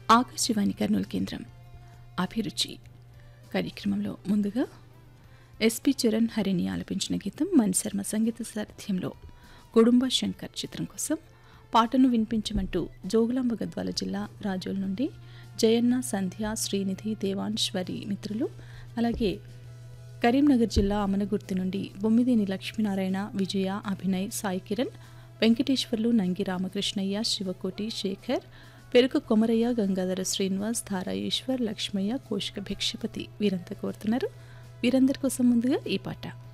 ఆకాశవాణి కర్నూలు కేంద్రం అభిరుచి కార్యక్రమంలో ముందుగా ఎస్పి చరణ్ హరిని ఆలపించిన గీతం మణిశర్మ సంగీత సారథ్యంలో కుటుంబ శంకర్ చిత్రం కోసం పాటను వినిపించమంటూ జోగులాంబ గద్వాల జిల్లా రాజోల్ నుండి జయన్న సంధ్య శ్రీనిధి దేవాన్శ్వరి మిత్రులు అలాగే కరీంనగర్ జిల్లా అమనగుర్తి నుండి బొమ్మిదేని లక్ష్మీనారాయణ విజయ అభినయ్ సాయి కిరణ్ వెంకటేశ్వర్లు నంగి రామకృష్ణయ్య శివకోటి శేఖర్ పెరుక కొమరయ్య గంగాధర శ్రీనివాస్ ధారా ఈశ్వర్ లక్ష్మయ్య కోశిక భిక్షపతి వీరంతా కోరుతున్నారు వీరందరి కోసం ముందుగా ఈ పాట